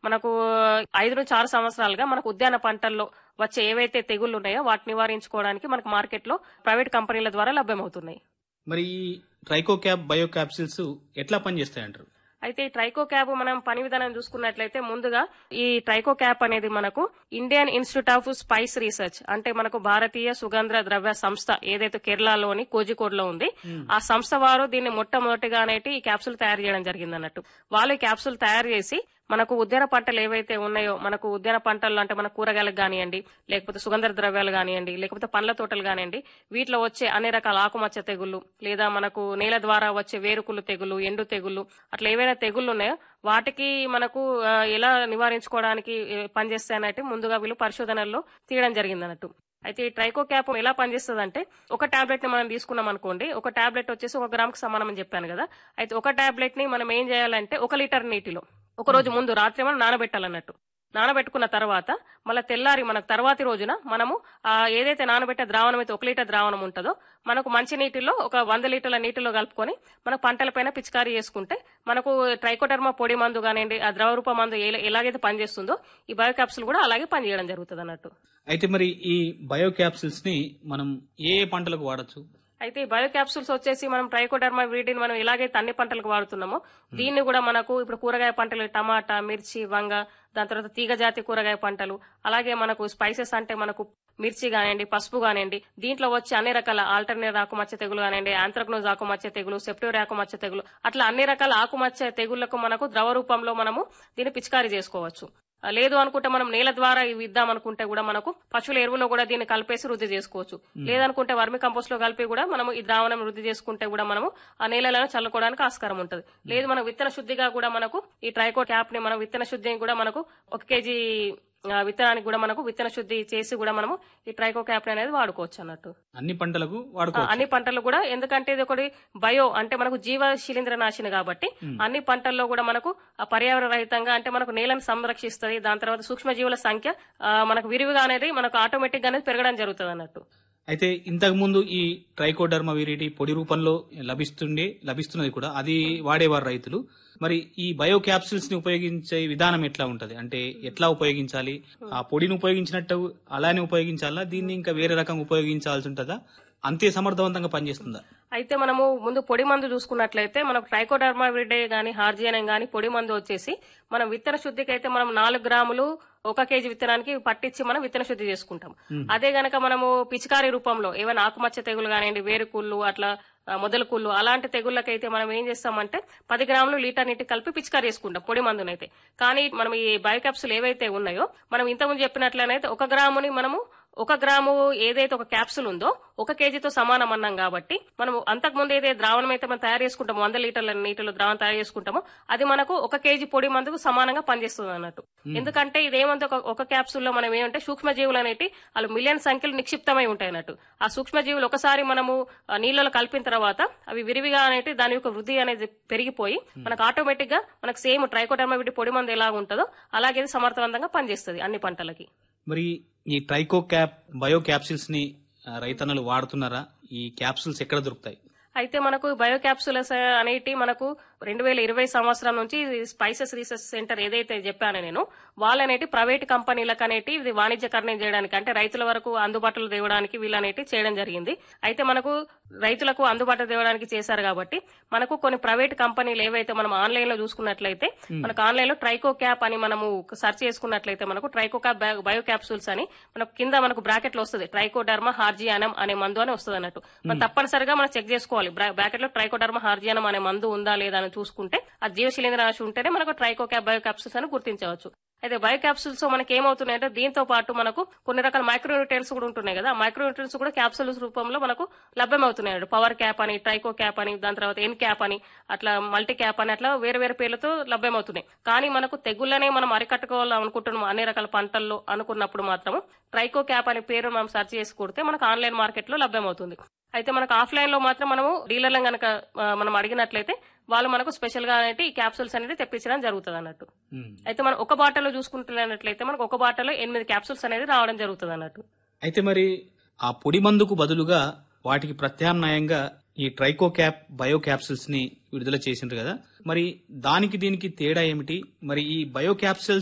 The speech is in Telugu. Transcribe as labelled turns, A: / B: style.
A: మనకు ఐదు నుంచి ఆరు సంవత్సరాలుగా మనకు ఉద్యాన పంటల్లో వచ్చే ఏవైతే తెగుళ్లు ఉన్నాయో వాటిని నివారించుకోవడానికి మనకు మార్కెట్లో ప్రైవేట్ కంపెనీల ద్వారా లభ్యమవుతున్నాయి
B: మరి ఈ ట్రైకో క్యాప్ బయో క్యాప్సిల్స్ ఎట్లా పనిచేస్తాయంటారు
A: అయితే ఈ ట్రైకో క్యాప్ మనం పని విధానం చూసుకున్నట్లయితే ముందుగా ఈ ట్రైకో క్యాప్ అనేది మనకు Indian Institute of Spice Research అంటే మనకు భారతీయ సుగంధ ద్రవ్య సంస్థ ఏదైతే కేరళలోని కోజికోడ్ లో ఉంది ఆ సంస్థ వారు దీన్ని మొట్టమొదటిగా అనేటి ఈ క్యాప్సూల్ తయారు చేయడం జరిగింది అన్నట్టు వాళ్ళు ఈ క్యాప్సూల్ తయారు చేసి మనకు ఉద్యాన పంటలు ఏవైతే ఉన్నాయో మనకు ఉద్యాన పంటలు అంటే మన కూరగాయలకు కానివ్వండి లేకపోతే సుగంధ ద్రవ్యాలు కానివ్వండి లేకపోతే పండ్ల తోటలు కానివ్వండి వీటిలో వచ్చే అన్ని రకాల ఆకుమచ్చ తెగుళ్ళు లేదా మనకు నేల ద్వారా వచ్చే వేరుకులు తెగులు ఎండు తెగుళ్ళు అట్లా ఏవైనా తెగుళ్ళు ఉన్నాయో వాటికి మనకు ఆ, ఎలా నివారించుకోవడానికి ఏ, పనిచేస్తాయన్నట్టు ముందుగా వీళ్ళు పరిశోధనల్లో తీయడం జరిగింది అన్నట్టు అయితే ఈ ట్రైకో క్యాప్ ఎలా పనిచేస్తుంది అంటే ఒక టాబ్లెట్ ని మనం తీసుకున్నాం అనుకోండి ఒక టాబ్లెట్ వచ్చేసి ఒక గ్రామ్ కి సమానం అని చెప్పాను కదా అయితే ఒక టాబ్లెట్ ని మనం ఏం చేయాలంటే ఒక లీటర్ నీటిలో ఒక రోజు ముందు రాత్రి మనం నానబెట్టాలన్నట్టు నానబెట్టుకున్న తర్వాత మళ్ళీ తెల్లారి మనకు తర్వాతి రోజున మనము ఆ ఏదైతే నానబెట్టే ద్రావణం అయితే ఒక లీటర్ ద్రావణం ఉంటుందో మనకు మంచి నీటిలో ఒక వంద లీటర్ల నీటిలో కలుపుకొని మన పంటలపైన పిచికారీ చేసుకుంటే మనకు ట్రైకోడర్మా పొడి మందు కానివ్వండి ఆ ద్రవ రూప మందు ఎలా- ఎలాగైతే పనిచేస్తుందో ఈ బయో క్యాప్సుల్ కూడా అలాగే పనిచేయడం జరుగుతుంది అన్నట్టు
B: అయితే మరి ఈ బయో క్యాప్సిల్స్ ని మనం ఏ ఏ పంటలకు వాడచ్చు
A: అయితే ఈ బయో క్యాప్సూల్స్ వచ్చేసి మనం ట్రైకోడర్మా వీటిని మనం ఎలాగైతే అన్ని పంటలకు వాడుతున్నామో దీన్ని కూడా మనకు ఇప్పుడు కూరగాయ పంటలు టమాటా మిర్చి వంగ దాని తర్వాత తీగ జాతి కూరగాయ పంటలు అలాగే మనకు స్పైసెస్ అంటే మనకు మిర్చి కానివ్వండి పసుపు కానివ్వండి దీంట్లో వచ్చే అన్ని రకాల ఆల్టర్నేట్ ఆకుమచ్చ తెగులు కానివ్వండి ఆంథ్రక్నోజ్ ఆకుమచ్చ తెగులు సెప్టోర్ ఆకుమచ్చ తెగులు అట్లా అన్ని రకాల ఆకుమచ్చ తెగుళ్లకు మనకు ద్రవ రూపంలో మనము దీన్ని పిచికారీ చేసుకోవచ్చు ఆ, లేదు అనుకుంటే మనం నేల ద్వారా ఇవి ఇద్దాం అనుకుంటే కూడా మనకు పశువుల ఎరువులో కూడా దీన్ని కలిపేసి వృద్ధి చేసుకోవచ్చు లేదనుకుంటే వర్మి కంపోస్ట్ లో కలిపి కూడా మనము ఈ ద్రావణం వృద్ధి చేసుకుంటే కూడా మనము ఆ నేలలో చల్లుకోవడానికి ఆస్కారం ఉంటుంది లేదు మన విత్తన శుద్ధిగా కూడా మనకు ఈ ట్రైకో క్యాప్ ని మనం విత్తన శుద్ధిని కూడా మనకు ఒక కేజీ ఆ, విత్తనానికి కూడా మనకు విత్తన శుద్ధి చేసి కూడా మనము ఈ ట్రైకో క్యాప్ అనేది వాడుకోవచ్చు అన్నట్టు
B: అన్ని పంటలకు
A: ఆ,
B: వాడుకోవచ్చు
A: అన్ని పంటలు కూడా ఎందుకంటే ఇది ఒకటి బయో అంటే మనకు జీవ శిలీంద్ర నాశిని కాబట్టి అన్ని పంటల్లో కూడా మనకు ఆ పర్యావరణ రహితంగా అంటే మనకు నేలను సంరక్షిస్తుంది దాని తర్వాత సూక్ష్మజీవుల సంఖ్య ఆ, మనకు విరివిగా అనేది మనకు ఆటోమేటిక్ గా అనేది పెరగడం జరుగుతుంది అన్నట్టు
B: అయితే ఇంతకు ముందు ఈ ట్రైకోడర్మా విరిటి పొడి రూపంలో లభిస్తుండే లభిస్తున్నది కూడా అది వాడేవారు రైతులు మరి ఈ బయో క్యాప్సిల్స్ ని ఉపయోగించే విధానం ఎట్లా ఉంటది అంటే ఎట్లా ఉపయోగించాలి ఆ పొడిని ఉపయోగించినట్టు అలానే ఉపయోగించాలా దీన్ని ఇంకా వేరే రకంగా ఉపయోగించాల్సి ఉంటుందా అంతే సమర్థవంతంగా పనిచేస్తుందా
A: అయితే మనము ముందు పొడి మందు చూసుకున్నట్లయితే మనకు ట్రైకోడర్మా విరిడే గానీ హార్జియనం గానీ పొడి మందు వచ్చేసి మనం విత్తన శుద్ధికి అయితే మనం నాలుగు గ్రాములు ఒక కేజీ విత్తనానికి పట్టించి మనం విత్తన శుద్ధి చేసుకుంటాం అదే గనక మనము పిచికారీ రూపంలో ఏమైనా ఆకుమచ్చ తెగులు కానివ్వండి వేరుకుళ్ళు అట్లా ఆ, మొదలు కుళ్ళు అలాంటి తెగుళ్ళకైతే మనం ఏం చేస్తామంటే పది గ్రాములు లీటర్ నీటి కలిపి పిచికారీ చేసుకుంటాం పొడి మందునైతే కానీ మనం ఈ బయోక్యాప్సులు ఏవైతే ఉన్నాయో మనం ఇంతకుముందు చెప్పినట్లనైతే ఒక గ్రాముని మనము ఒక గ్రాము ఏదైతే ఒక క్యాప్సుల్ ఉందో ఒక కేజీతో సమానం అన్నాం కాబట్టి మనం అంతకుముందు ఏదైతే ద్రావణం అయితే మనం తయారు చేసుకుంటామో వంద లీటర్ల నీటిలో ద్రావణం తయారు చేసుకుంటామో అది మనకు ఒక కేజీ పొడి మందుకు సమానంగా పనిచేస్తుంది అన్నట్టు ఎందుకంటే ఇదేమంటే ఒక ఒక క్యాప్సూల్లో మనం ఏమంటే సూక్ష్మజీవులు అనేటి వాళ్ళు మిలియన్ సంఖ్యలో నిక్షిప్తమై ఉంటాయి అన్నట్టు ఆ సూక్ష్మజీవులు ఒకసారి మనము ఆ నీళ్ళలో కలిపిన తర్వాత అవి విరివిగా అనేటి దాని యొక్క వృద్ధి అనేది పెరిగిపోయి మనకు ఆటోమేటిక్ గా మనకు సేమ్ ట్రైకోడర్మా వీటి పొడి మందు ఎలా ఉంటుందో అలాగే ఇది సమర్థవంతంగా పనిచేస్తుంది అన్ని పంటలకి
B: మరి ఈ ట్రైకో క్యాప్ బయో క్యాప్సిల్స్ ని ఆ, రైతన్నలు వాడుతున్నారా ఈ క్యాప్సిల్స్ ఎక్కడ దొరుకుతాయి
A: అయితే మనకు బయో క్యాప్సూల్స్ అనేటి మనకు రెండు వేల ఇరవై సంవత్సరం నుంచి స్పైసెస్ రీసెర్చ్ సెంటర్ ఏదైతే చెప్పానో నేను వాళ్ళనేటి ప్రైవేట్ కంపెనీలకు అనేటి ఇది వాణిజ్యకరణం చేయడానికి అంటే రైతుల వరకు అందుబాటులో తేవడానికి వీళ్ళనేటి చేయడం జరిగింది అయితే మనకు రైతులకు అందుబాటులో తేవడానికి చేశారు కాబట్టి మనకు కొన్ని ప్రైవేట్ కంపెనీలు ఏవైతే మనం ఆన్లైన్ లో చూసుకున్నట్లయితే మనకు ఆన్లైన్ లో ట్రైకో క్యాప్ అని మనము సెర్చ్ చేసుకున్నట్లయితే మనకు ట్రైకో క్యాప్ బయో క్యాప్సూల్స్ అని మనకు కింద మనకు బ్రాకెట్ లో వస్తుంది ట్రైకోడర్మా హార్జియానం అనే మందు అని వస్తుంది అన్నట్టు మనం తప్పనిసరిగా మనం చెక్ చేసుకోవాలి బ్రాకెట్ లో ట్రైకోడర్మా హార్జియానం అనే మందు ఉందా లేదా అని చూసుకుంటే ఆ జీవశిలీంద్ర రాశి ఉంటేనే మనకు ట్రైకో క్యాప్ బయో క్యాప్సూల్స్ అని గుర్తించవచ్చు అయితే బయో క్యాప్సూల్స్ మనకి ఏమవుతున్నాయంటే దీంతో పాటు మనకు కొన్ని రకాల మైక్రోన్యూట్రియన్స్ కూడా ఉంటున్నాయి కదా మైక్రోన్యూట్రియన్స్ కూడా క్యాప్సూల్స్ రూపంలో మనకు లభ్యమవుతున్నాయి పవర్ క్యాప్ అని ట్రైకో క్యాప్ అని దాని తర్వాత ఎన్ క్యాప్ అని అట్లా మల్టీ క్యాప్ అని అట్లా వేరే వేరే పేర్లతో లభ్యమవుతున్నాయి కానీ మనకు తెగుళ్ళనే మనం అరికట్టుకోవాలని అనుకుంటున్నాం అన్ని రకాల పంటల్లో అనుకున్నప్పుడు మాత్రం ట్రైకో క్యాప్ అనే పేరు మనం సెర్చ్ చేసి కొడితే మనకు ఆన్లైన్ మార్కెట్ లో లభ్యమవుతుంది అయితే మనకు ఆఫ్లైన్ లో మాత్రం మనము డీలర్లను గనక ఆ, మనం అడిగినట్లయితే వాళ్ళు మనకు స్పెషల్ గా అనేది ఈ క్యాప్సూల్స్ అనేది తెప్పించడం జరుగుతుంది అన్నట్టు
B: ఉమ్.
A: అయితే మనం ఒక బాటలో చూసుకుంటున్నట్లయితే మనకు ఒక బాటలో ఎనిమిది క్యాప్సూల్స్ అనేది రావడం జరుగుతుంది అన్నట్టు
B: అయితే మరి ఆ పొడి మందుకు బదులుగా వాటికి ప్రత్యామ్నాయంగా ఈ ట్రైకో క్యాప్ బయో క్యాప్సిల్స్ ని విడుదల చేసిండ్రు కదా మరి దానికి దీనికి తేడా ఏమిటి మరి ఈ బయో క్యాప్సిల్స్